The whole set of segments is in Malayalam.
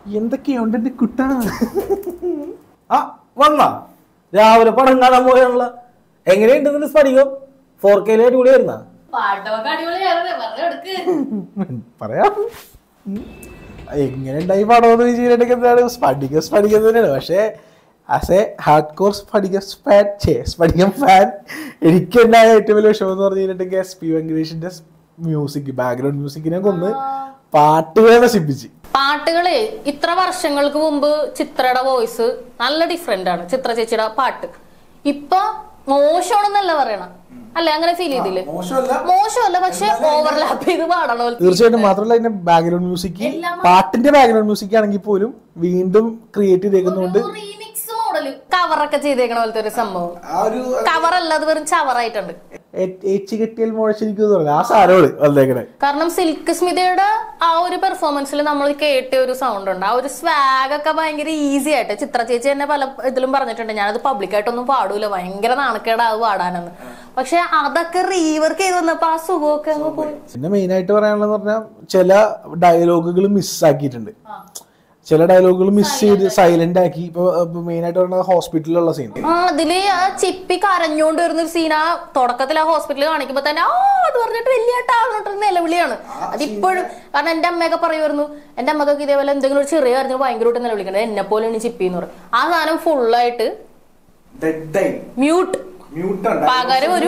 എന്തൊക്കെയുണ്ട് എന്റെ കുട്ട ആ വന്ന രാവിലെ പടം കാണാൻ പോയാണല്ലോ എങ്ങനെയുണ്ട് നിന്റെ സ്ഫടികം ഫോർ കെയിൽ അടിപൊളിയായിരുന്ന പാട്ടൊക്കെ അടിപൊളിയായിരുന്നു വെറുതെ എടുക്ക് പറയാം ഉം. എങ്ങനെ ഉണ്ടായി പടം എന്ന് വെച്ചിട്ടുണ്ടെങ്കിൽ എന്താണ് സ്ഫടികം സ്ഫടികം തന്നെയാണ് പക്ഷേ as a hard core Spadikam fan ഛേ സ്ഫടികം ഫാൻ എനിക്ക് ഉണ്ടായ ഏറ്റവും വലിയ വിഷമം എന്ന് പറഞ്ഞു കഴിഞ്ഞിട്ടുണ്ടെങ്കിൽ എസ് പി വെങ്കടേഷിന്റെ മ്യൂസിക് ബാക്ക്ഗ്രൗണ്ട് മ്യൂസിക്കിനെ കൊന്ന് പാട്ടുകളെ നശിപ്പിച്ച് പാട്ടുകളെ ഇത്ര വർഷങ്ങൾക്ക് മുമ്പ് ചിത്രയുടെ വോയിസ് നല്ല ഡിഫറെന്റ് ആണ് ചിത്ര ചേച്ചിയുടെ പാട്ട് ഇപ്പൊ മോശമാണെന്നല്ല പറയണം അല്ലെ അങ്ങനെ ഫീൽ ചെയ്തില്ലേ മോശമല്ല മോശമല്ല പക്ഷെ ഓവർലാപ്പ് ചെയ്ത് പാടണോ തീർച്ചയായിട്ടും മാത്രമല്ല അതിന്റെ ബാക്ക്ഗ്രൗണ്ട് മ്യൂസിക് പാട്ടിന്റെ ബാക്ക്ഗ്രൗണ്ട് മ്യൂസിക് ആണെങ്കിൽ പോലും വീണ്ടും ക്രിയേറ്റ് ചെയ്തേക്കുന്നുണ്ട് റീമിക്സ് മോഡല് കവറൊക്കെ ചെയ്തേക്കണ പോലത്തെ ഒരു സംഭവം ആ ഒരു കവർ അല്ല അത് വെറും ചവറായിട്ടുണ്ട് ഏച്ചി കെട്ടിയാൽ മുഴച്ചിരിക്കും എന്ന് പറഞ്ഞു ആ സാധനമാണ് വന്നേക്കണേ കാരണം സിൽക്ക് സ്മിതയുടെ ആ ഒരു പെർഫോമൻസിൽ നമ്മൾ കേട്ട ഒരു സൗണ്ട് ഉണ്ട് ആ ഒരു സ്വാഗ് ഒക്കെ ഭയങ്കര ഈസി ആയിട്ട് ചിത്ര ചേച്ചി തന്നെ പല ഇതിലും പറഞ്ഞിട്ടുണ്ട് ഞാനത് പബ്ലിക്കായിട്ടൊന്നും പാടൂല ഭയങ്കര നാണക്കേടാവ് പാടാനെന്ന് പക്ഷെ അതൊക്കെ റീവർക്ക് ചെയ്ത് വന്നപ്പോ ആ സുഖമൊക്കെ അങ്ങ് പോയി പിന്നെ മെയിൻ ആയിട്ട് പറയാനുള്ളതെന്ന് പറഞ്ഞാൽ ചില ഡയലോഗുകൾ മിസ്സാക്കിയിട്ടുണ്ട് ചില ഡയലോഗുകൾ മിസ് ചെയ്ത് സൈലന്റ് ആക്കി ഇപ്പൊ മെയിൻ ആയിട്ട് പറയുന്നത് ഹോസ്പിറ്റലിലുള്ള സീൻ ആ അതില് ആ ചിപ്പി കരഞ്ഞോണ്ട് വരുന്ന ഒരു സീൻ ആ തുടക്കത്തിൽ ആ ഹോസ്പിറ്റലിൽ കാണിക്കുമ്പോ തന്നെ ആ അത് പറഞ്ഞിട്ട് വലിയ ആട്ടാറിട്ട് നിലവിളിയാണ് അതിപ്പോഴും കാരണം എന്റെ അമ്മയൊക്കെ പറയുമായിരുന്നു എന്റെ അമ്മക്കൊക്കെ ഇതേപോലെ എന്തെങ്കിലും ഒരു ചെറിയ കാര്യത്തിന് ഭയങ്കരമായിട്ട് നിലവിളിക്കണത് എന്നെ പോലെയാണ് ഈ ചിപ്പി എന്ന് പറയും ആ സാധനം ഫുള്ളായിട്ട് മ്യൂട്ട് പകരം ഒരു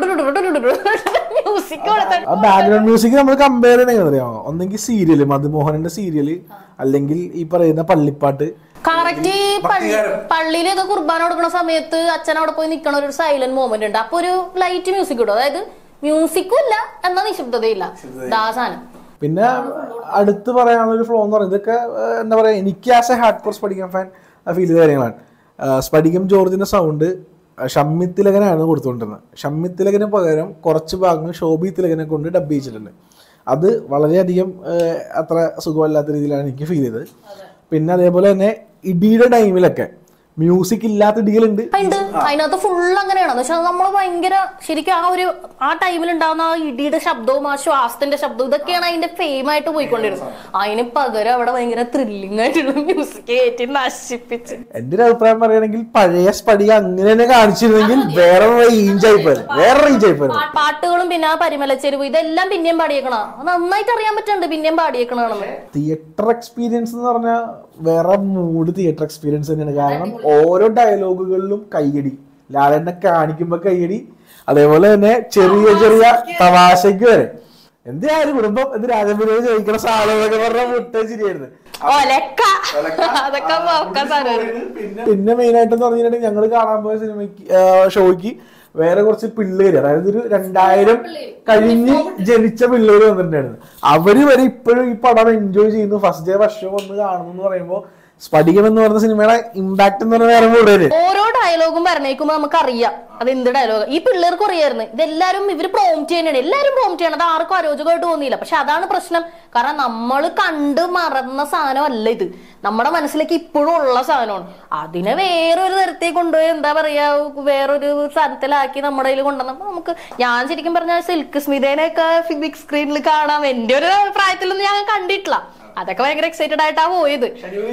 മ്യൂസിക് കൊടുത്തിട്ട് ആ ബാക്ക്ഗ്രൗണ്ട് മ്യൂസിക് നമ്മൾ കമ്പയർ ചെയ്യണമെങ്കിൽ അറിയാമോ ഒന്നെങ്കിൽ സീരിയല് മധുമോഹനന്റെ സീരിയല് അല്ലെങ്കിൽ ഈ പറയുന്ന പള്ളിപ്പാട്ട് കറക്റ്റ് പള്ളിയിൽ ഇത് കുർബാന കൊടുക്കുന്ന സമയത്ത് അച്ഛൻ അവിടെ പോയി നിൽക്കണ ഒരു സൈലന്റ് മൊമെന്റ് ഉണ്ട് അപ്പൊ ഒരു ലൈറ്റ് മ്യൂസിക് ഇടും അതായത് മ്യൂസിക്കും ഇല്ല എന്നാ നിശബ്ദതയില്ല ദാസാനം പിന്നെ അടുത്ത് പറയാനുള്ള ഒരു ഫ്ലോ എന്ന് പറയുന്നത് ഇതൊക്കെ ഏഹ്, എന്താ പറയാ എനിക്ക് as a hard core Spadikam fan feel ചെയ്ത കാര്യങ്ങളാണ് ഏഹ്, സ്പടികം ജോർജിന്റെ സൗണ്ട് ഷമ്മി തിലകനാണ് കൊടുത്തുകൊണ്ടിരുന്നത് ഷമ്മി തിലകന് പകരം കുറച്ച് ഭാഗങ്ങൾ ശോഭി തിലകനെ കൊണ്ട് ഡബ് ചെയ്യിച്ചിട്ടുണ്ട് അത് വളരെയധികം ഏഹ്, അത്ര സുഖമല്ലാത്ത രീതിയിലാണ് എനിക്ക് ഫീൽ ചെയ്തത് പിന്നെ അതേപോലെ തന്നെ ഇടിയുടെ ടൈമിലൊക്കെ മ്യൂസിക് ഇല്ലാത്ത ഇടികളുണ്ട് ഉണ്ട് അതിനകത്ത് ഫുൾ അങ്ങനെയാണ് എന്ന് വെച്ചാൽ നമ്മൾ ഭയങ്കര ശരിക്കും ആ ഒരു ആ ടൈമിൽ ഉണ്ടാകുന്ന ആ ഇടിയുടെ ശബ്ദവും ആ ശ്വാസത്തിന്റെ ശബ്ദവും ഇതൊക്കെയാണ് അതിന്റെ ഫെയിം ആയിട്ട് പോയിക്കൊണ്ടിരുന്നത് അതിന് പകരം അവിടെ ഭയങ്കര ത്രില്ലിംഗ് ആയിട്ടുള്ള മ്യൂസിക് കയറ്റി നശിപ്പിച്ച് എന്റെ ഒരു അഭിപ്രായം പറയുകയാണെങ്കിൽ പഴയ സ്പടിക അങ്ങനെ തന്നെ കാണിച്ചിരുന്നെങ്കിൽ വേറെ റേഞ്ച് ആയി പോയത് വേറെ റേഞ്ച് ആയി പോയത് പാ- പാട്ടുകളും പിന്നെ ആ പരിമലച്ചെരുവ് ഇതെല്ലാം പിന്നെയും പാടിയേക്കണ നന്നായിട്ട് അറിയാൻ പറ്റുന്നുണ്ട് പിന്നെയും പാടിയേക്കണെന്ന് തിയേറ്റർ എക്സ്പീരിയൻസ് എന്ന് പറഞ്ഞാൽ വേറെ മൂഡ് തിയേറ്റർ എക്സ്പീരിയൻസ് തന്നെയാണ് കാരണം ഓരോ ഡയലോഗുകളിലും കയ്യടി ലാലേട്ടനെ കാണിക്കുമ്പോ കയ്യടി അതേപോലെ തന്നെ ചെറിയ ചെറിയ തമാശയ്ക്ക് വരെ എന്തിനായാലും കുടുംബം എന്ത് രാജപുരം ചോദിക്കുന്ന സാധനം എന്നൊക്കെ പറഞ്ഞാൽ മുട്ട ശരിയായിരുന്നു ഒലക്ക അതൊക്കെ നോക്കാൻ സാധനം പിന്നെ മെയിൻ ആയിട്ട് പറഞ്ഞിട്ടുണ്ടെങ്കിൽ ഞങ്ങൾ കാണാൻ പോയ സിനിമയ്ക്ക് ഷോയ്ക്ക് വേറെ കുറച്ച് പിള്ളേര് അതായത് ഒരു രണ്ടായിരം കഴിഞ്ഞ് ജനിച്ച പിള്ളേര് വന്നിട്ടുണ്ടായിരുന്നു അവര് വരെ ഇപ്പോഴും ഈ പടം എൻജോയ് ചെയ്യുന്നു ഫസ്റ്റ് ഡേ വർഷം വന്ന് കാണുന്നു എന്ന് പറയുമ്പോൾ സ്ഫടികം എന്ന് പറയുന്ന സിനിമയുടെ ഇമ്പാക്ട് എന്ന് പറഞ്ഞാൽ വേറെ കൂടുതല് ഓരോ ഡയലോഗും പറഞ്ഞേക്കുമ്പോ നമുക്ക് അറിയാം അത് എന്ത് ഡയലോഗ് ഈ പിള്ളേർക്ക് അറിയായിരുന്നു ഇതെല്ലാരും ഇവര് പ്രോംപ്റ്റ് ചെയ്യണേ എല്ലാരും പ്രോംപ്റ്റ് ചെയ്യണം അത് ആർക്കും അരോചകമായിട്ട് തോന്നിയില്ല പക്ഷെ അതാണ് പ്രശ്നം കാരണം നമ്മൾ കണ്ട് മറന്ന സാധനമല്ല ഇത് നമ്മുടെ മനസ്സിലേക്ക് ഇപ്പോഴും ഉള്ള സാധനമാണ് അതിനെ വേറൊരു തരത്തിൽ കൊണ്ടുപോയി എന്താ പറയാ വേറൊരു സ്ഥലത്തിലാക്കി നമ്മുടെ കയ്യിൽ കൊണ്ടുവന്നപ്പോ നമുക്ക് ഞാൻ ശരിക്കും പറഞ്ഞാൽ സിൽക്ക് സ്മിതേനെയൊക്കെ ബിഗ് സ്ക്രീനിൽ കാണാം എന്റെ ഒരു പ്രായത്തിലൊന്നും ഞാൻ കണ്ടിട്ടില്ല അതൊക്കെ ഭയങ്കര എക്സൈറ്റഡ് ആയിട്ടാ പോയത്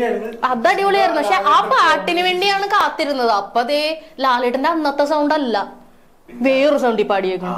അത് അടിപൊളിയായിരുന്നു പക്ഷെ ആ പാട്ടിന് വേണ്ടിയാണ് കാത്തിരുന്നത് അപ്പൊ അതേ ലാലേട്ടന്റെ അന്നത്തെ സൗണ്ട് അല്ല വേറൊരു സൗണ്ടിൽ പാടിയേക്കണം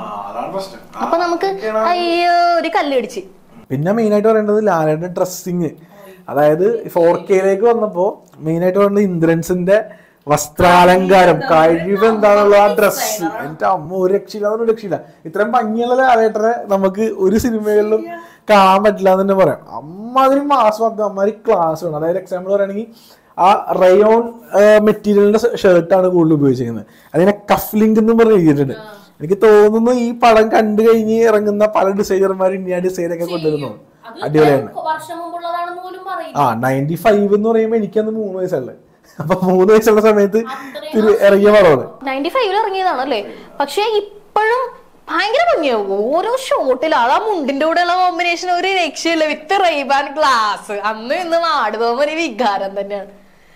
അപ്പൊ നമുക്ക് അയ്യോ ഒരു കല്ലടിച്ച് പിന്നെ മെയിൻ ആയിട്ട് പറയേണ്ടത് ലാലേട്ടന്റെ ഡ്രസ്സിങ് അതായത് ഫോർ കെയിലേക്ക് വന്നപ്പോ മെയിൻ ആയിട്ട് പറയുന്നത് ഇന്ദ്രൻസിന്റെ വസ്ത്രാലങ്കാരം കഴിവ് എന്താണുള്ള ആ ഡ്രസ്സ് എന്റെ അമ്മ ഒരു രക്ഷയില്ല അതൊരു രക്ഷയില്ല ഇത്രയും ഭംഗിയുള്ള ലാലേട്ടനെ നമുക്ക് ഒരു സിനിമകളിലും കാണാൻ പറ്റില്ല എന്ന് തന്നെ പറയാം അമ്മ അതിന് മാസം അമ്മ ക്ലാസ് വേണം അതായത് എക്സാമ്പിൾ പറയുകയാണെങ്കിൽ ആ റയോൺ മെറ്റീരിയലിന്റെ ഷർട്ടാണ് കൂടുതൽ ഉപയോഗിച്ചിരിക്കുന്നത് അതിനെ കഫ് ലിങ്ക് എന്ന് പറഞ്ഞ് എഴുതിയിട്ടുണ്ട് എനിക്ക് തോന്നുന്നു ഈ പടം കണ്ടു കഴിഞ്ഞ് ഇറങ്ങുന്ന പല ഡിസൈനർമാർ ഇന്ത്യ ഡിസൈനൊക്കെ കൊണ്ടുവരുന്നു അടിപൊളിയാണ് വർഷം മുമ്പുള്ളതാണെന്ന് പോലും പറയില്ല ആ നയൻറ്റി ഫൈവ് എന്ന് പറയുമ്പോൾ എനിക്കന്ന് മൂന്ന് വയസ്സുള്ളത് അപ്പൊ മൂന്ന് വയസ്സുള്ള സമയത്ത് തിരി- ഇറങ്ങിയ പടമാണ് നയൻറ്റി ഫൈവിൽ ഇറങ്ങിയതാണല്ലേ പക്ഷെ ഇപ്പോഴും ഭയങ്കര ഭംഗിയാവും ഓരോ ഷോട്ടിൽ ആ മുണ്ടിന്റെ കൂടെയുള്ള കോമ്പിനേഷൻ ഒരു രക്ഷയില്ല വിത്ത് റൈബാൻ ഗ്ലാസ് അന്ന് ഇന്ന് നാടുതോമ ഒരു വികാരം തന്നെയാണ്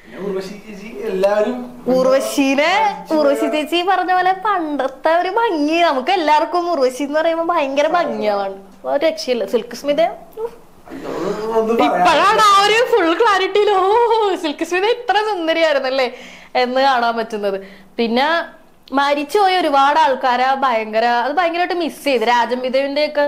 എല്ലാവരും ഉർവശീനെ ഉർവശി ചേച്ചി പറഞ്ഞ പോലെ പണ്ടത്തെ ഒരു ഭംഗി നമുക്ക് എല്ലാവർക്കും ഉർവശി എന്ന് പറയുമ്പോൾ ഭയങ്കര ഭംഗിയാണ് ഒരു രക്ഷയില്ല സിൽക്ക് സ്മിത ഉഫ്. ഇപ്പോഴാണ് ആ ഒരു ഫുൾ ക്ലാരിറ്റിയിൽ ഓ സിൽക്ക് സ്മിത ഇത്ര സുന്ദരിയായിരുന്നല്ലേ എന്ന് കാണാൻ പറ്റുന്നത് പിന്നെ മരിച്ചുപോയ ഒരുപാട് ആൾക്കാരെ ഭയങ്കര അത് ഭയങ്കരമായിട്ട് മിസ് ചെയ്ത് രാജംവിദേവിന്റെ ഒക്കെ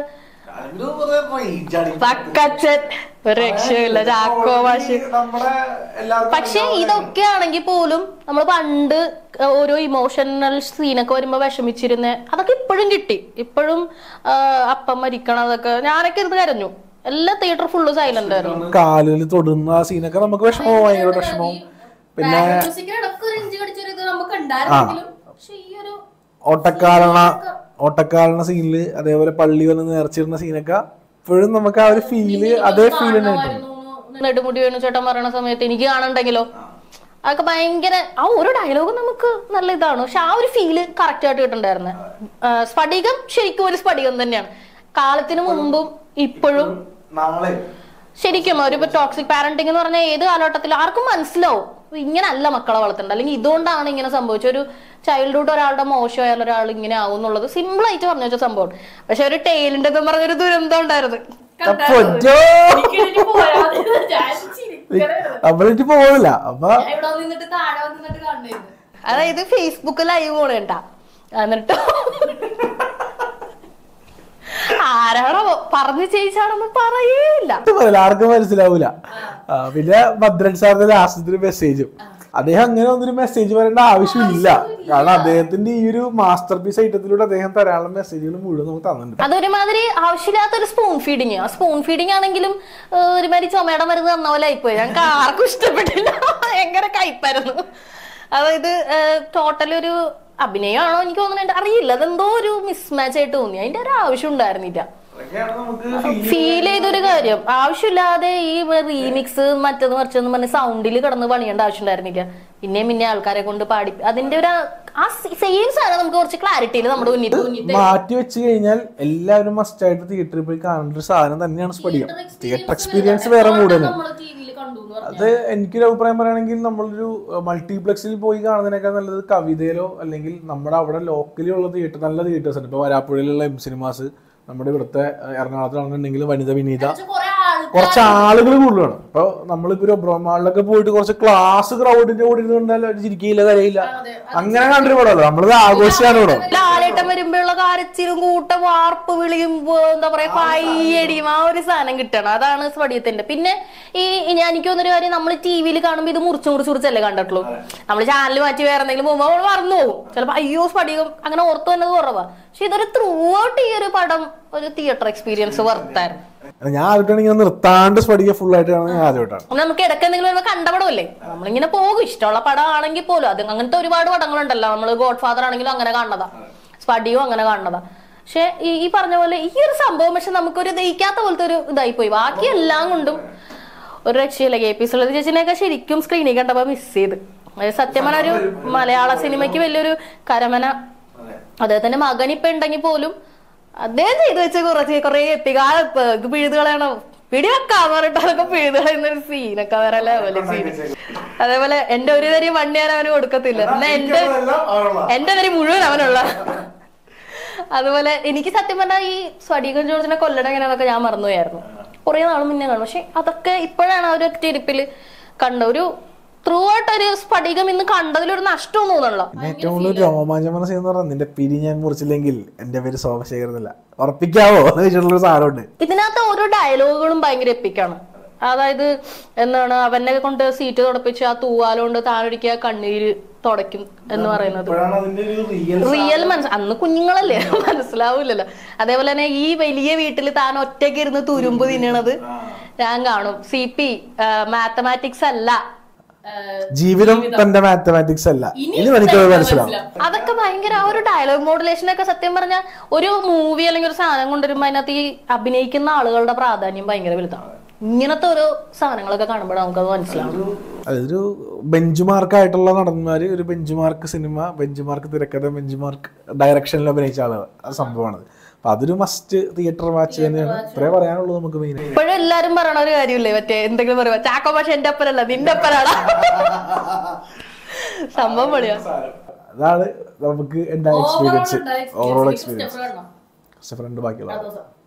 പക്കച്ചൻ ഒരു രക്ഷയില്ല ചാക്കോ മാഷി നമ്മുടെ എല്ലാവർക്കും പക്ഷെ ഇതൊക്കെ ആണെങ്കിൽ പോലും നമ്മൾ പണ്ട് ഓരോ ഇമോഷണൽ സീനൊക്കെ വരുമ്പോ വിഷമിച്ചിരുന്ന അതൊക്കെ ഇപ്പോഴും കിട്ടി ഇപ്പോഴും ആ, അപ്പം മരിക്കണം അതൊക്കെ ഞാനൊക്കെ ഇരുന്ന് കരഞ്ഞു എല്ലാ തിയേറ്റർ ഫുള്ള് സൈലന്റ് ആയിരുന്നു കാലിൽ തൊടുന്ന ആ സീനൊക്കെ നമുക്ക് വിഷമവും ഭയങ്കര വിഷമവും പിന്നെ നമുക്ക് ഉണ്ടായിരുന്നെങ്കിലും പക്ഷെ ഈ ഒരു ഓട്ടക്കാരണ ഓട്ടക്കാരണ സീനില് അതേപോലെ പള്ളി വന്ന് നേർച്ചിരുന്ന സീനൊക്കെ ഇപ്പോഴും നമുക്ക് ആ ഒരു ഫീല് അതേ ഫീൽ തന്നെ കിട്ടും നെടുമുടി വേണു ചേട്ടൻ പറയണ സമയത്ത് എനിക്ക് കാണണ്ടെങ്കിലോ അതൊക്കെ ഭയങ്കര ആ ഓരോ ഡയലോഗും നമുക്ക് നല്ല ഇതാണ് പക്ഷെ ആ ഒരു ഫീല് കറക്റ്റ് ആയിട്ട് കിട്ടുന്നുണ്ടായിരുന്നു ആ, സ്ഫടികം ശരിക്കും ഒരു സ്ഫടികം തന്നെയാണ് കാലത്തിന് മുമ്പും ഇപ്പോഴും നാളെ ശരിക്കും ഒരു ടോക്സിക് പാരന്റിംഗ് എന്ന് പറഞ്ഞാൽ ഏത് കാലഘട്ടത്തിലും ആർക്കും മനസ്സിലാവും ഇങ്ങനെ അല്ല മക്കളെ വളർത്തേണ്ടത് അല്ലെങ്കിൽ ഇതുകൊണ്ടാണ് ഇങ്ങനെ സംഭവിച്ചത് ഒരു ചൈൽഡ്ഹുഡ് ഒരാളുടെ മോശമായാൽ ഒരാൾ ഇങ്ങനെ ആവും എന്നുള്ളത് സിമ്പിൾ ആയിട്ട് പറഞ്ഞു വെച്ച സംഭവം പക്ഷെ ഒരു ടൈലിന്റെ എന്ന് പറഞ്ഞൊരു ദുരന്തം ഉണ്ടായിരുന്നു പൊറ്റോ എനിക്കെണീറ്റ് പോയാ മതി. ഞാൻ ചിരിക്കണായിരുന്നു. നമ്മളിട്ട് പോവില്ല അപ്പൊ ഞാൻ ഇവിടെ നിന്നിട്ട് താഴെ വന്നിട്ട് കാണുന്നു അതായത് ഫേസ്ബുക്ക് ലൈവ് പോണേട്ടാ എന്നിട്ട് ആരാണോ പറഞ്ഞു ചെയ്യിച്ചാണെന്ന് പറയേയില്ല ഇത് പറയില്ല ആർക്കും മനസ്സിലാവൂല ആ, പിന്നെ ഭദ്രൻ സാറിന്റെ ലാസ്റ്റത്തിന് മെസ്സേജും അദ്ദേഹം അങ്ങനെ ഒന്നൊരു മെസ്സേജ് പറയേണ്ട ആവശ്യമില്ല കാരണം അദ്ദേഹത്തിന്റെ ഈ ഒരു മാസ്റ്റർ പീസ് ഐറ്റത്തിലൂടെ അദ്ദേഹം തരാനുള്ള മെസ്സേജുകൾ മുഴുവൻ നമുക്ക് തന്നിട്ടുണ്ട് അതൊരുമാതിരി ആവശ്യമില്ലാത്ത ഒരു സ്പൂൺ ഫീഡിങ് ആ സ്പൂൺ ഫീഡിങ് ആണെങ്കിലും ഏഹ്, ഒരുമാതിരി ചുമയുടെ മരുന്ന് തന്ന പോലെ ആയിപ്പോയി ഞങ്ങൾക്ക് ആർക്കും ഇഷ്ടപ്പെട്ടില്ല ഭയങ്കര കയ്പായിരുന്നു അതായത് ടോട്ടൽ ഒരു അഭിനയമാണോ എനിക്ക് തോന്നുന്നുണ്ട് അറിയില്ല അതെന്തോ ഒരു മിസ്മാച്ച് ആയിട്ട് തോന്നി അതിന്റെ ഒരു ആവശ്യം ഉണ്ടായിരുന്നില്ല ഫീൽ ചെയ്തൊരു കാര്യം ആവശ്യമില്ലാതെ ഈ റീമിക്സ് മറ്റത് മറിച്ചെന്ന് പറഞ്ഞ് സൗണ്ടിൽ കിടന്ന് പണിയേണ്ട ആവശ്യം ഉണ്ടായിരുന്നില്ല പിന്നെയും പിന്നെ ആൾക്കാരെ കൊണ്ട് പാടി അതിന്റെ ഒരു ആ സെയിം സാധനം നമുക്ക് കുറച്ച് ക്ലാരിറ്റിയിൽ നമ്മുടെ മുന്നിൽ മാറ്റി വെച്ച് കഴിഞ്ഞാൽ എല്ലാവരും മസ്റ്റ് ആയിട്ട് തിയേറ്ററിൽ പോയി കാണേണ്ട ഒരു സാധനം തന്നെയാണ് സ്പടികം തിയേറ്റർ എക്സ്പീരിയൻസ് വേറെ മൂഡ് തന്നെ നമ്മള് ടിവിയിൽ കണ്ടു എന്ന് പറഞ്ഞു അത് എനിക്കൊരു അഭിപ്രായം പറയുകയാണെങ്കിൽ നമ്മളൊരു മൾട്ടിപ്ലക്സിൽ പോയി കാണുന്നതിനേക്കാൾ നല്ലത് കവിതയിലോ അല്ലെങ്കിൽ നമ്മുടെ അവിടെ ലോക്കലി ഉള്ള തിയേറ്റർ നല്ല തിയേറ്റേഴ്സ് ഉണ്ട് ഇപ്പൊ വരാപ്പുഴയിലുള്ള എം സിനിമാസ് നമ്മുടെ ഇവിടുത്തെ ഏഹ്, എറണാകുളത്താണെന്നുണ്ടെങ്കിൽ വനിത വിനീത കുറെ ആൾ കുറച്ച് ആളുകൾ കൂടുതലാണ് ഇപ്പൊ നമ്മളിപ്പോ ഒരു ബ്രഹ്മാളിലൊക്കെ പോയിട്ട് കുറച്ച് ക്ലാസ് ക്രൗഡിന്റെ കൂടെ ഇരുന്ന് കണ്ടാൽ അവർ ചിരിക്കില്ല കരയില്ല അങ്ങനെ കണ്ടൊരു പടമല്ലോ നമ്മളത് ആഘോഷിച്ചാണ് പടം ലാലേട്ടൻ വരുമ്പോഴുള്ള കാരച്ചിലും കൂട്ട വാർപ്പ് വിളിയും വ- എന്താ പറയാ കയ്യടിയും ആ ഒരു സാധനം കിട്ടണം അതാണ് സ്വടിയത്തിന്റെ പിന്നെ ഈ ഈ ഞാൻ എനിക്ക് തോന്നുന്നൊരു കാര്യം നമ്മൾ ടി വിയിൽ കാണുമ്പോൾ ഇത് മുറിച്ച് മുറിച്ച് മുറിച്ചല്ലേ കണ്ടിട്ടുള്ളൂ നമ്മൾ ചാനൽ മാറ്റി വേറെ എന്തെങ്കിലും പോകുമ്പോൾ നമ്മൾ മറന്നു പോകും ചിലപ്പോൾ അയ്യോ സ്ഫടികം അങ്ങനെ ഓർത്തു വന്നത് കുറവാ പക്ഷെ ഇതൊരു ത്രൂ ഔട്ട് ഈ ഒരു പടം ഒരു തിയേറ്റർ എക്സ്പീരിയൻസ് വർത്തായിരുന്നു ഞാൻ ആദ്യമായിട്ടാണ് ഇങ്ങനെ നിർത്താണ്ട് സ്പടിക ഫുൾ ആയിട്ട് കാണുന്നത് ഞാൻ ആദ്യമായിട്ടാണ് നമുക്ക് ഇടയ്ക്ക് എന്തെങ്കിലും ഒന്ന് കണ്ട പടമല്ലേ നമ്മളിങ്ങനെ പോകും ഇഷ്ടമുള്ള പടം ആണെങ്കിൽ പോലും അത് അങ്ങനത്തെ ഒരുപാട് പടങ്ങളുണ്ടല്ലോ നമ്മൾ ഗോഡ് ഫാദർ ആണെങ്കിലും അങ്ങനെ കാണുന്നതാ സ്പടിയും അങ്ങനെ കാണുന്നതാ പക്ഷെ ഈ ഈ പറഞ്ഞ പോലെ ഈ ഒരു സംഭവം പക്ഷെ നമുക്കൊരു ദഹിക്കാത്ത പോലത്തെ ഒരു ഇതായി പോയി ബാക്കി എല്ലാം കൊണ്ടും ഒരു രക്ഷയില്ല കെ പി സുലതി ചേച്ചിനെയൊക്കെ ശരിക്കും സ്ക്രീനിൽ കണ്ടപ്പോ മിസ് ചെയ്ത് അതായത് സത്യം പറഞ്ഞ ഒരു മലയാള സിനിമയ്ക്ക് വലിയൊരു കരമന അദ്ദേഹത്തിന്റെ മകൻ ഇപ്പൊ ഉണ്ടെങ്കിൽ പോലും അദ്ദേഹം ചെയ്തു വെച്ച കുറച്ച് കുറെ എത്തികാല പിഴുത് കളയണം പിടി വെക്കാന്ന് പറഞ്ഞിട്ട് അതൊക്കെ പിഴുത് കളയുന്ന ഒരു സീനൊക്കെ വേറെ ലെവല് സീൻ അതേപോലെ എന്റെ ഒരു തരി വണ്ടി ഞാൻ അവന് കൊടുക്കത്തില്ല എന്നാ എന്റെ എന്റെ തരി മുഴുവൻ അവനുള്ള അതുപോലെ എനിക്ക് സത്യം പറഞ്ഞാൽ ഈ സ്വടീകൻ ജോർജിനെ കൊല്ലണം എങ്ങനെയാന്നൊക്കെ ഞാൻ മറന്നുപോയായിരുന്നു കുറെ നാൾ മുന്നേ കാണും പക്ഷെ അതൊക്കെ ഇപ്പോഴാണ് ആ ഒരു ഒറ്റയിരിപ്പിൽ കണ്ട ഒരു ത്രൂ ഔട്ട് ഒരു സ്ഫടികം ഇന്ന് കണ്ടതിലൊരു നഷ്ടം തോന്നണല്ലോ പിന്നെ ഏറ്റവും കൂടുതൽ രോമാഞ്ചം സീൻ എന്ന് പറഞ്ഞാൽ നിന്റെ പിരി ഞാൻ മുറിച്ചില്ലെങ്കിൽ എന്റെ പേര് സോമശേഖരനല്ല ഉറപ്പിക്കാവോ എന്ന് വെച്ചിട്ടുള്ളൊരു സാധനമുണ്ട് ഇതിനകത്ത് ഓരോ ഡയലോഗുകളും ഭയങ്കര എപ്പിക്കാണ് അതായത് എന്താണ് അവനെ കൊണ്ട് സീറ്റ് തുടപ്പിച്ച് ആ തൂവാലുകൊണ്ട് താനൊരിക്കുക കണ്ണീര് തുടയ്ക്കും എന്ന് പറയുന്നത് റിയൽ മനസ്സ് അന്ന് കുഞ്ഞുങ്ങളല്ലേ മനസ്സിലാവൂലല്ലോ അതേപോലെ തന്നെ ഈ വലിയ വീട്ടിൽ താൻ ഒറ്റയ്ക്ക് ഇരുന്ന് തുരുമ്പ് തിന്നണത് ഞാൻ കാണും സി പി മാത്തമാറ്റിക്സ് അല്ല ജീവിതം തന്റെ മാത്തമാറ്റിക്സ് അല്ല ഇനി എനിക്കത് മനസ്സിലാവും അതൊക്കെ ഭയങ്കര ആ ഒരു ഡയലോഗ് മോഡുലേഷൻ ഒക്കെ സത്യം പറഞ്ഞാൽ ഒരു മൂവി അല്ലെങ്കിൽ ഒരു സാധനം കൊണ്ടുവരുമ്പോൾ അതിനകത്ത് ഈ അഭിനയിക്കുന്ന ആളുകളുടെ പ്രാധാന്യം ഭയങ്കര വലുതാണ് ഇങ്ങനത്തെ ഓരോ സാധനങ്ങളൊക്കെ കാണുമ്പോൾ നമുക്കത് മനസ്സിലാവും അതൊരു ബെഞ്ച് മാർക്ക് ആയിട്ടുള്ള നടന്മാര് ഒരു ബെഞ്ച് മാർക്ക് സിനിമ ബെഞ്ച് മാർക്ക് തിരക്കഥ ബെഞ്ച് മാർക്ക് ഡയറക്ഷനിൽ അഭിനയിച്ച ആളുകൾ ആ സംഭവമാണത് അപ്പൊ അതൊരു മസ്റ്റ് തിയേറ്റർ വാച്ച് തന്നെയാണ് ഇത്രേ പറയാനുള്ളൂ നമുക്ക് മെയിൻ ഇപ്പോഴും എല്ലാരും പറയണ ഒരു കാര്യമില്ലേ മറ്റേ എന്തെങ്കിലും പറയുക ചാക്കോ പക്ഷെ എന്റെ അപ്പനല്ല നിന്റെ അപ്പനാടാ സംഭവം പൊളിയാ അതാണ് നമുക്ക് എന്റെ എക്സ്പീരിയൻസ് ഓവറോൾ എക്സ്പീരിയൻസ് സ്റ്റെപ്പ് കാണണം ഫ്രണ്ട് ബാക്കിയുള്ള ദിവസം